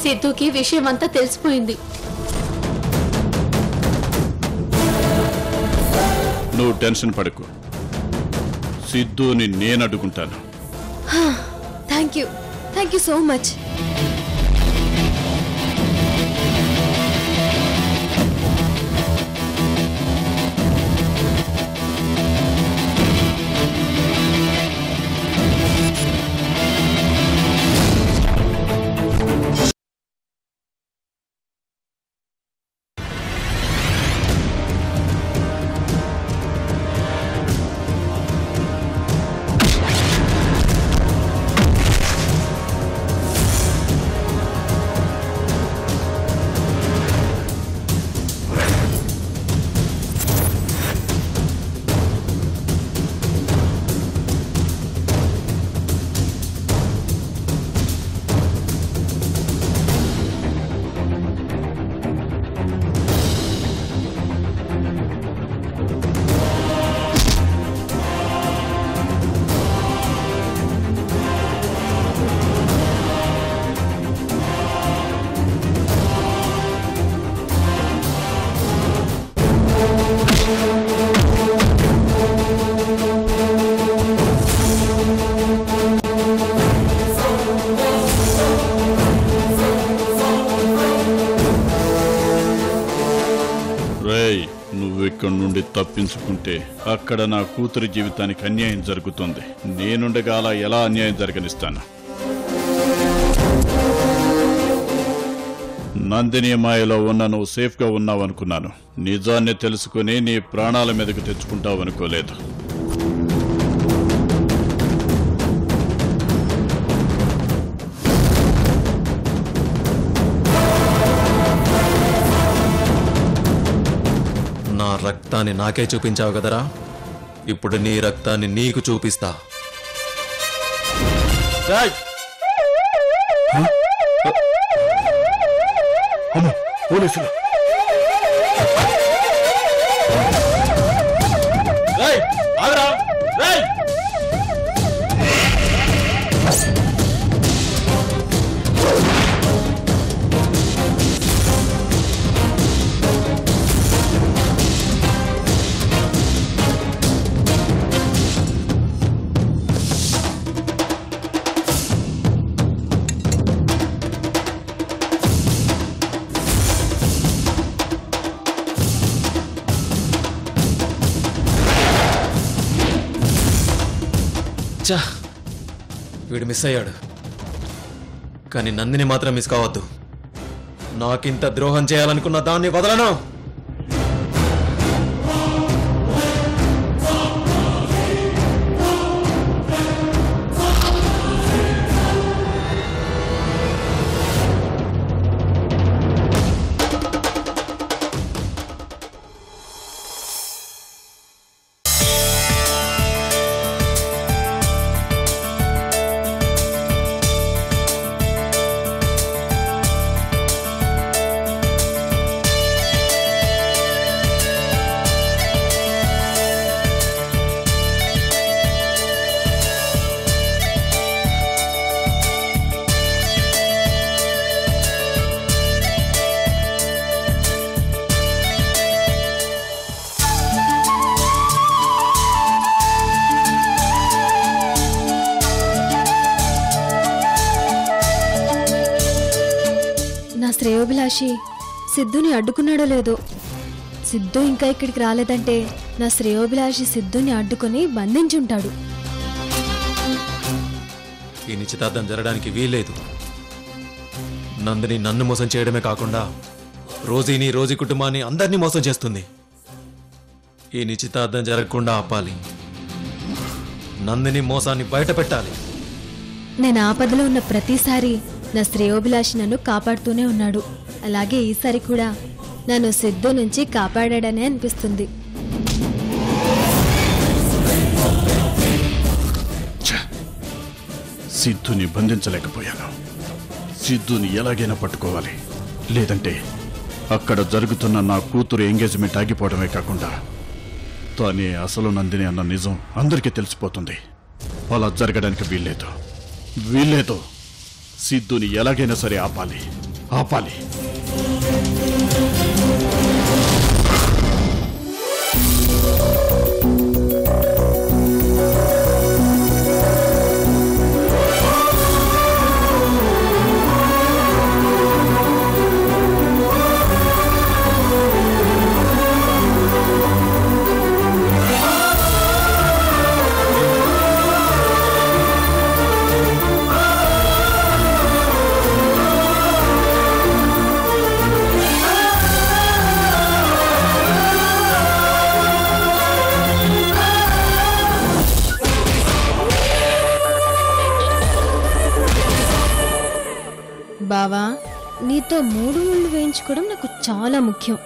సిద్ధుకి విషయం అంతా తెలిసిపోయింది నువ్వు టెన్షన్ పడకు సిద్ధుని నేను అడ్డుకుంటాను thank you thank you so much రేయ్ నువ్వు ఇక్కడి నుండి తప్పించుకుంటే అక్కడ నా కూతురి జీవితానికి అన్యాయం జరుగుతుంది నేనుండగా అలా ఎలా అన్యాయం జరగనిస్తాను నందిని మాయలో ఉన్న నువ్వు సేఫ్గా ఉన్నావనుకున్నాను నిజాన్ని తెలుసుకుని నీ ప్రాణాల మీదకు తెచ్చుకుంటావనుకోలేదు నా రక్తాన్ని నాకే చూపించావు కదరా ఇప్పుడు నీ రక్తాన్ని నీకు చూపిస్తా పోలీసులు చా వీడు మిస్ అయ్యాడు కానీ నందిని మాత్రం మిస్ కావద్దు నాకింత ద్రోహం చేయాలనుకున్న దాన్ని వదలను నా శ్రేయోభిలాషి సిద్ధుని అడ్డుకున్నాడో లేదో సిద్ధు ఇంకా ఇక్కడికి రాలేదంటే నా శ్రేయోభిలాషి సిద్ధుని అడ్డుకొని బంధించుంటాడు ఈ నిశ్చితార్థం జరగడానికి వీల్లేదు నందిని నన్ను మోసం చేయడమే కాకుండా రోజీని రోజీ కుటుంబాన్ని అందరినీ మోసం చేస్తుంది ఈ నిశ్చితార్థం జరగకుండా ఆపాలి నందిని మోసాన్ని బయట పెట్టాలి నేను ఆపదలో ఉన్న ప్రతిసారి నా శ్రేయోభిలాషి నన్ను కాపాడుతూనే ఉన్నాడు అలాగే ఈసారి కూడా నన్ను సిద్ధు నుంచి కాపాడాడనే అనిపిస్తుంది ఛ! సిద్ధుని బంధించలేకపోయాను సిద్ధుని ఎలాగైనా పట్టుకోవాలి లేదంటే అక్కడ జరుగుతున్న నా కూతురు ఎంగేజ్మెంట్ ఆగిపోవడమే కాకుండా తానే అసలు నందిని అన్న నిజం అందరికీ తెలిసిపోతుంది అలా జరగడానికి వీల్లేదు వీల్లేదు సిద్ధుని ఎలాగైనా సరే ఆపాలి ఆపాలి బావా నీతో మూడు ముళ్ళు వేయించుకోవడం నాకు చాలా ముఖ్యం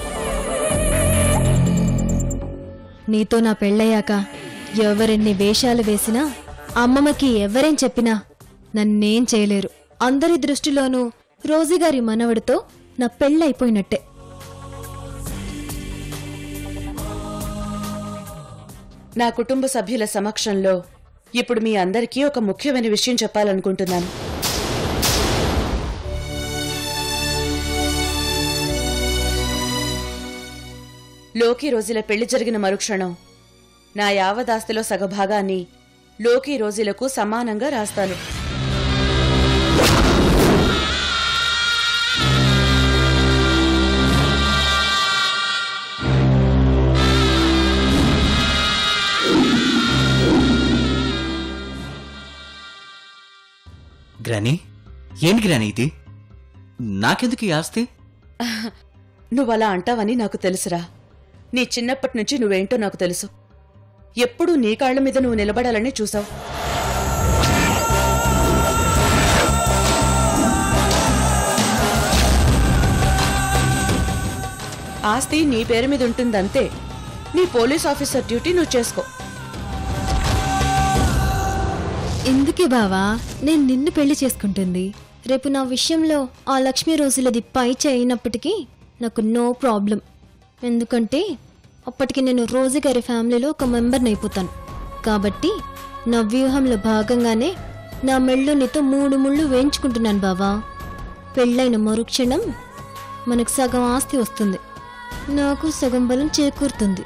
నీతో నా పెళ్ళయ్యాక ఎవరెన్ని వేషాలు వేసినా అమ్మమ్మకి ఎవరేం చెప్పినా నన్నేం చేయలేరు అందరి దృష్టిలోనూ రోజుగారి మనవడితో నా పెళ్ళైపోయినట్టే నా కుటుంబ సభ్యుల సమక్షంలో ఇప్పుడు మీ అందరికీ ఒక ముఖ్యమైన విషయం చెప్పాలనుకుంటున్నాను లోకి రోజుల పెళ్లి జరిగిన మరుక్షణం నా యావదాస్తిలో సగభాగాన్ని లోకి రోజులకు సమానంగా రాస్తాను గ్రానీ ఏంటి గ్రానీ ఇది నాకెందుకు ఈ ఆస్తి నువ్వలా అంటావని నాకు తెలుసురా నీ చిన్నప్పటి నుంచి నువ్వేంటో నాకు తెలుసు ఎప్పుడూ నీ కాళ్ల మీద నువ్వు నిలబడాలని చూసావు ఆస్తి నీ పేరు మీద ఉంటుందంతే నీ పోలీస్ ఆఫీసర్ డ్యూటీ నువ్వు చేసుకో ఎందుకే బావా నేను నిన్ను పెళ్లి చేసుకుంటుంది రేపు నా విషయంలో ఆ లక్ష్మీ రోజులది పై అయినప్పటికీ నాకు నో ప్రాబ్లం ఎందుకంటే అప్పటికి నేను రోజుగారి ఫ్యామిలీలో ఒక మెంబర్ని అయిపోతాను కాబట్టి నా వ్యూహంలో భాగంగానే నా మెళ్ళో నీతో మూడు ముళ్ళు వేయించుకుంటున్నాను బావా పెళ్ళైన మరుక్షణం మనకు సగం ఆస్తి వస్తుంది నాకు సగం బలం చేకూరుతుంది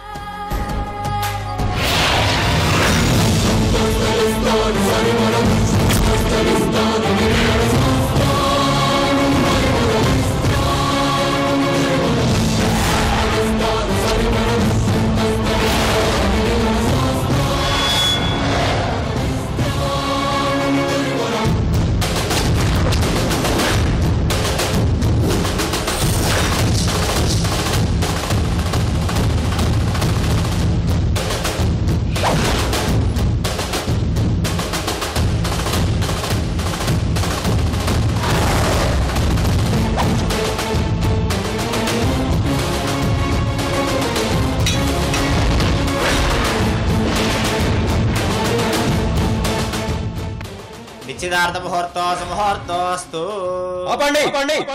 నిశ్చితార్థ ముహూర్తో సుముహూర్తోస్తు ఆపండి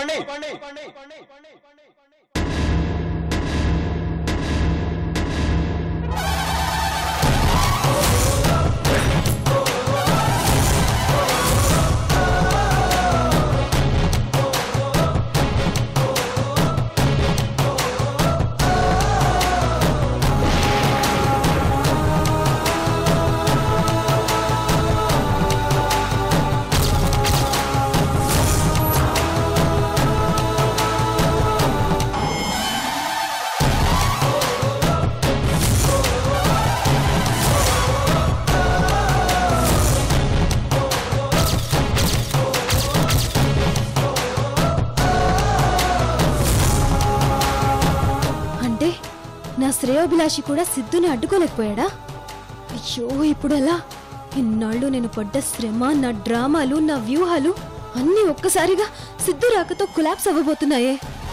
అంటే నా శ్రేయోభిలాషి కూడా సిద్ధుని అడ్డుకోలేకపోయాడా అయ్యో ఇప్పుడు ఎలా ఇన్నాళ్ళు నేను పడ్డ శ్రమ నా డ్రామాలు నా వ్యూహాలు అన్నీ ఒక్కసారిగా సిద్ధు రాకతో కొలాప్స్ అవ్వబోతున్నాయే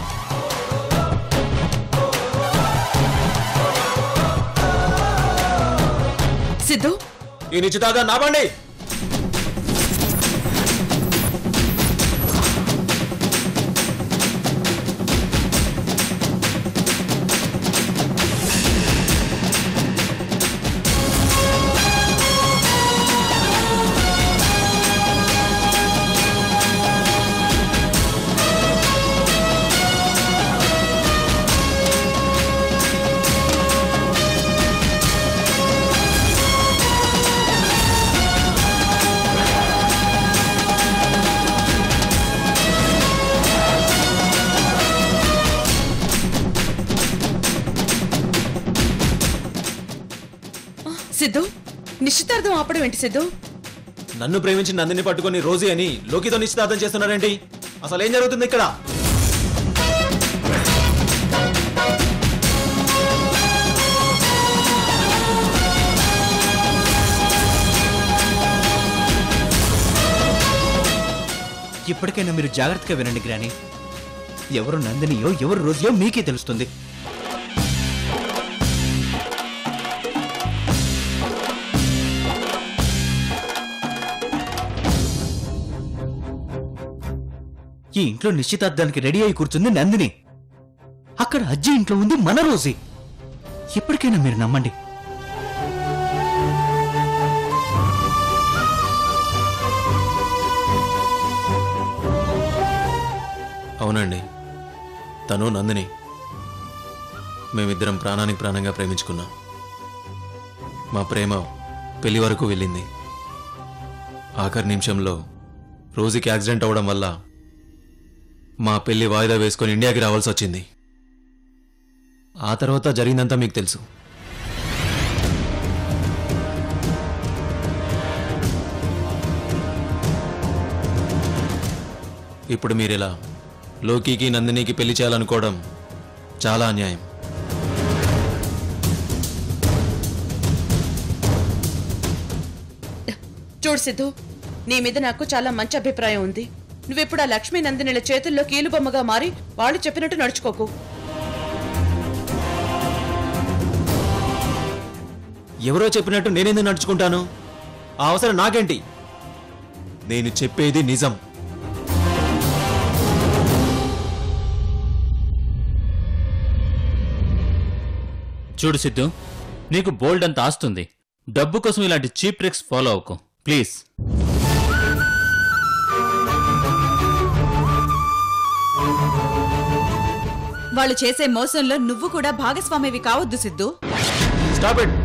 సిద్ధు ఈ నిశ్చితార్థం నాపండి సిద్ధు నిశ్చితార్థం ఆపడం ఏంటి సిద్ధు నన్ను ప్రేమించి నందిని పట్టుకొని రోజీ అని లోకితో నిశ్చితార్థం చేస్తున్నారేంటి అసలు ఏం జరుగుతుంది ఇక్కడ ఇప్పటికైనా మీరు జాగ్రత్తగా వినండి గ్రాని ఎవరు నందినియో ఎవరు రోజుయో మీకే తెలుస్తుంది ఈ ఇంట్లో నిశ్చితార్థానికి రెడీ అయి కూర్చుంది నందిని అక్కడ అజ్జి ఇంట్లో ఉంది మన రోజీ ఇప్పటికైనా మీరు నమ్మండి అవునండి తను నందిని మేమిద్దరం ప్రాణానికి ప్రాణంగా ప్రేమించుకున్నాం మా ప్రేమ పెళ్లి వరకు వెళ్ళింది ఆఖరి నిమిషంలో రోజుకి యాక్సిడెంట్ అవడం వల్ల మా పెళ్లి వాయిదా వేసుకొని ఇండియాకి రావాల్సి వచ్చింది ఆ తర్వాత జరిగిందంతా మీకు తెలుసు ఇప్పుడు మీరిలా లోకికి నందినికి పెళ్లి చేయాలనుకోవడం చాలా అన్యాయం చూడు సిద్ధు నీ మీద నాకు చాలా మంచి అభిప్రాయం ఉంది నువ్వెప్పుడు ఆ లక్ష్మీ నందినిల చేతుల్లో కీలుబొమ్మగా మారి వాళ్ళు చెప్పినట్టు నడుచుకోకు ఎవరో చెప్పినట్టు నేనెందుకు నడుచుకుంటాను ఆ అవసరం నాకేంటి నేను చెప్పేది నిజం చూడు సిద్ధు నీకు బోల్డ్ అంత ఆస్తుంది డబ్బు కోసం ఇలాంటి చీప్ ట్రిక్స్ ఫాలో అవ్వకు ప్లీజ్ వాళ్ళు చేసే మోసంలో నువ్వు కూడా భాగస్వామివి కావద్దు సిద్ధు స్టాప్ ఇట్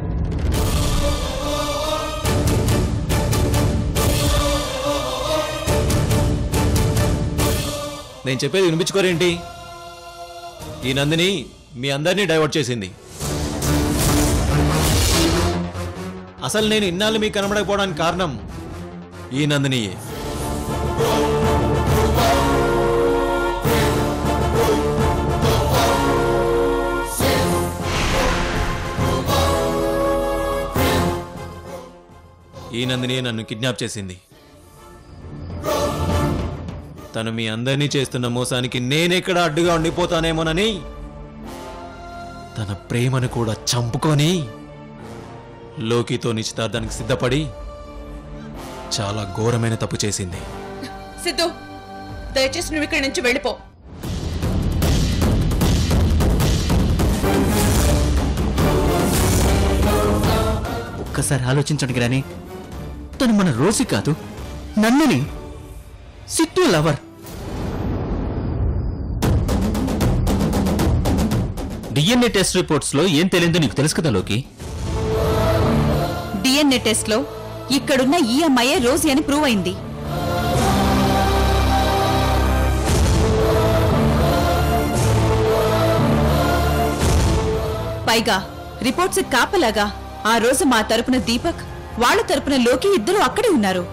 నేను చెప్పేది వినిపించుకోరేంటి ఈ నందిని మీ అందరినీ డైవర్ట్ చేసింది అసలు నేను ఇన్నాళ్ళు మీకు కనబడకపోవడానికి కారణం ఈ నందినియే ఈ నందిని నన్ను కిడ్నాప్ చేసింది తను మీ అందరినీ చేస్తున్న మోసానికి నేనెక్కడ అడ్డుగా ఉండిపోతానేమోనని తన ప్రేమను కూడా చంపుకొని లోకితో నిశ్చితార్థానికి సిద్ధపడి చాలా ఘోరమైన తప్పు చేసింది సిద్ధు దయచేసి నువ్వు ఇక్కడి నుంచి వెళ్ళిపో ఒక్కసారి ఆలోచించండి గ్రాని తను మన రోజీ కాదు నందిని సిట్టు లవర్ డిఎన్ఏ టెస్ట్ రిపోర్ట్స్ లో ఏం తెలియదో నీకు తెలుసు కదా లోకి డిఎన్ఏ టెస్ట్ లో ఇక్కడున్న ఈ అమ్మాయే రోజీ అని ప్రూవ్ అయింది పైగా రిపోర్ట్స్ కాపలాగా ఆ రోజు మా తరపున దీపక్ వాళ్ళ తరపున లోకి ఇద్దరు అక్కడే ఉన్నారు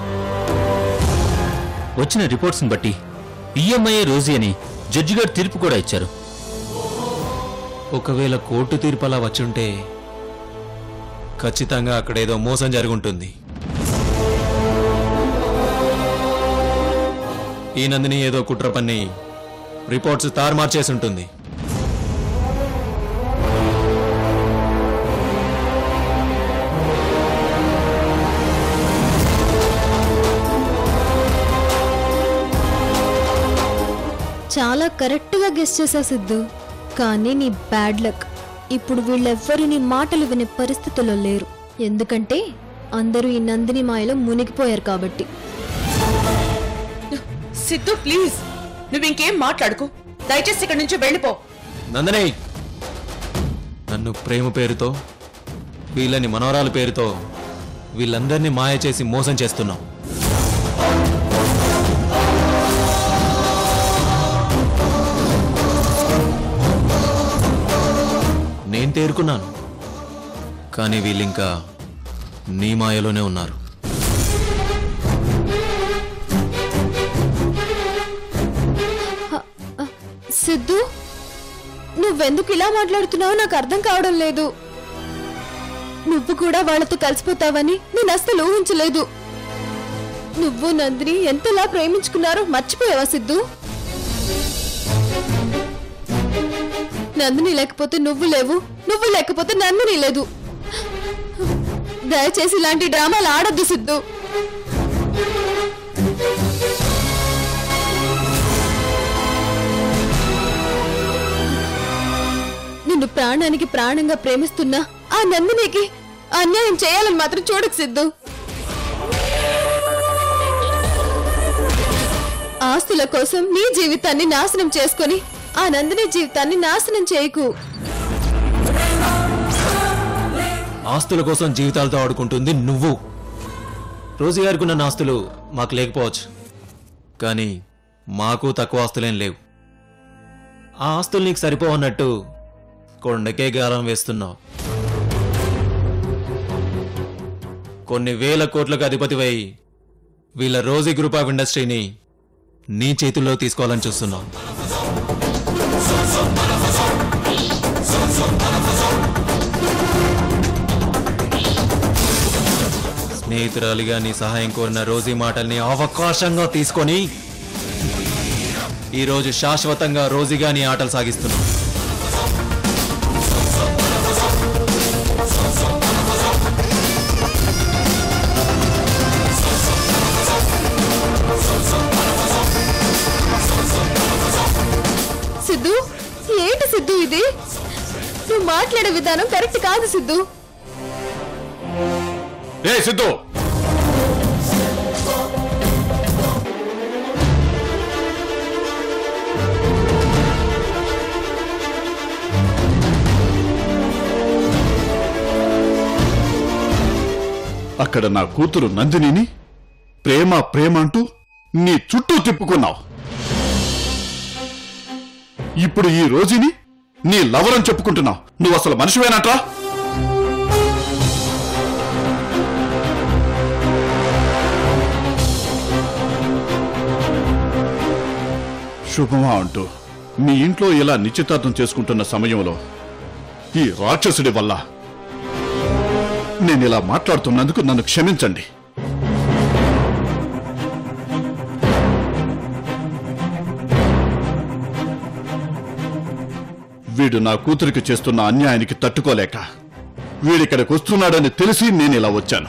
వచ్చిన రిపోర్ట్స్ ని బట్టి ఈఎంఐ రోజీ అని జడ్జి గారు తీర్పు కూడా ఇచ్చారు ఒకవేళ కోర్టు తీర్పు అలా వచ్చుంటే ఖచ్చితంగా అక్కడేదో మోసం జరుగుంటుంది ఈ నందిని ఏదో కుట్ర పన్ని రిపోర్ట్స్ తారుమారు చేసి ఉంటుంది చాలా కరెక్ట్గా గెస్ చేసా సిద్ధు కానీ నీ బ్యాడ్ లక్ ఇప్పుడు వీళ్ళెవ్వరూ నీ మాటలు వినే పరిస్థితిలో లేరు ఎందుకంటే అందరూ ఈ నందిని మాయలో మునిగిపోయారు కాబట్టి సిద్ధు ప్లీజ్ నువ్వు ఇంకేం మాట్లాడుకు దయచేసి ఇక్కడి నుంచి వెళ్ళిపో నందనే నన్ను ప్రేమ పేరుతో వీళ్ళని మనవరాల పేరుతో వీళ్ళందరినీ మాయ చేసి మోసం చేస్తున్నావు నేను తేరుకున్నాను కానీ వీళ్ళింకా నీ మాయలోనే ఉన్నారు సిద్ధు నువ్వెందుకు ఇలా మాట్లాడుతున్నావో నాకు అర్థం కావడం లేదు నువ్వు కూడా వాళ్ళతో కలిసిపోతావని నేను అస్సలు ఊహించలేదు నువ్వు నందిని ఎంతలా ప్రేమించుకున్నారో మర్చిపోయావా సిద్ధు నందిని లేకపోతే నువ్వు లేవు నువ్వు లేకపోతే నందిని లేదు దయచేసి ఇలాంటి డ్రామాలు ఆడొద్దు సిద్ధు నిన్ను ప్రాణానికి ప్రాణంగా ప్రేమిస్తున్నా ఆ నందినికి అన్యాయం చేయాలని మాత్రం చూడకు సిద్ధు ఆస్తుల కోసం నీ జీవితాన్ని నాశనం చేసుకొని ఆ నందిని జీవితాన్ని నాశనం చేయకు ఆస్తుల కోసం జీవితాలతో ఆడుకుంటుంది నువ్వు రోజు గారికి ఉన్న ఆస్తులు మాకు లేకపోవచ్చు కానీ మాకు తక్కువ ఆస్తులేం లేవు ఆ ఆస్తులు నీకు సరిపోవన్నట్టు కొండకే గాలం వేస్తున్నావు కొన్ని వేల కోట్లకు అధిపతివై వీళ్ళ రోజీ గ్రూప్ ఆఫ్ ఇండస్ట్రీని నీ చేతుల్లో తీసుకోవాలని చూస్తున్నావు స్నేహితురాలిగా నీ సహాయం కోరిన రోజీ మాటల్ని అవకాశంగా తీసుకొని ఈరోజు శాశ్వతంగా రోజీగా నీ ఆటలు సాగిస్తున్నావు సిద్ధు ఏంటి సిద్ధు ఇది నువ్వు మాట్లాడే విధానం కరెక్ట్ కాదు సిద్ధు ఏ సిద్ధు అక్కడ నా కూతురు నందినిని ప్రేమ ప్రేమ అంటూ నీ చుట్టూ తిప్పుకున్నావు ఇప్పుడు ఈ రోజుని నీ లవరని చెప్పుకుంటున్నావు నువ్వు అసలు మనిషివేనట్రా శుభమా అంటూ మీ ఇంట్లో ఇలా నిశ్చితార్థం చేసుకుంటున్న సమయంలో ఈ రాక్షసుడి వల్ల నేను ఇలా మాట్లాడుతున్నందుకు నన్ను క్షమించండి వీడు నా కూతురికి చేస్తున్న అన్యాయానికి తట్టుకోలేక వీడిక్కడికి వస్తున్నాడని తెలిసి నేను ఇలా వచ్చాను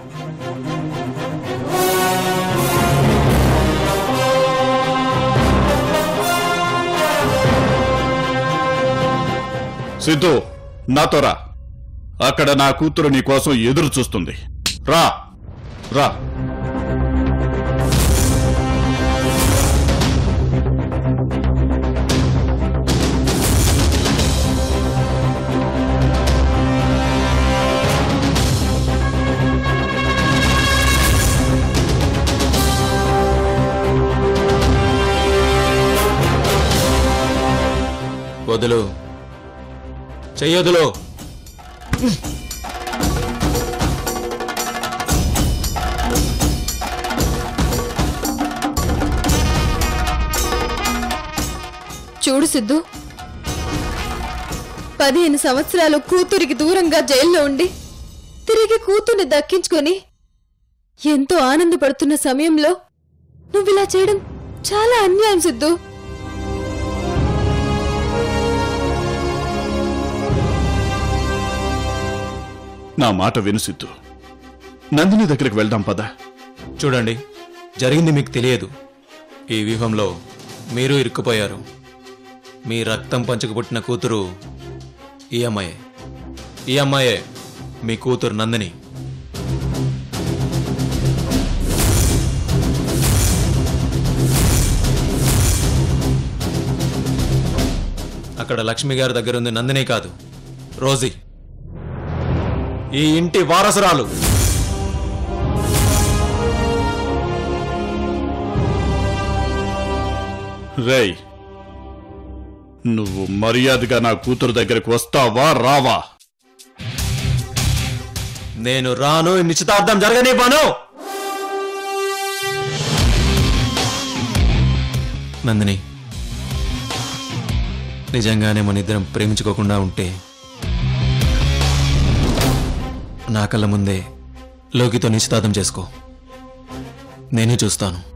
సిద్ధు నాతో రా అక్కడ నా కూతురు నీ కోసం ఎదురు చూస్తుంది రా రా వదులు చెయ్యొదులు చూడు సిద్ధు పదిహేను సంవత్సరాలు కూతురికి దూరంగా జైల్లో ఉండి తిరిగి కూతుర్ని దక్కించుకొని ఎంతో ఆనందపడుతున్న సమయంలో నువ్విలా చేయడం చాలా అన్యాయం సిద్ధు నా మాట విను సిద్ధు నందిని దగ్గరికి వెళ్దాం పద చూడండి జరిగింది మీకు తెలియదు ఈ వ్యూహంలో మీరు ఇరుక్కుపోయారు మీ రక్తం పంచుకు పుట్టిన కూతురు ఈ అమ్మాయే ఈ అమ్మాయే మీ కూతురు నందిని అక్కడ లక్ష్మి గారి దగ్గర ఉంది నందిని కాదు రోజీ ఈ ఇంటి వారసురాలు రేయ్ నువ్వు మర్యాదగా నా కూతురు దగ్గరికి వస్తావా రావా నేను రాను ఈ నిశ్చితార్థం జరగనివ్వను నందిని నిజంగానే మన ఇద్దరం ప్రేమించుకోకుండా ఉంటే నా కళ్ళ ముందే లోకితో నిశ్చితార్థం చేసుకో నేనే చూస్తాను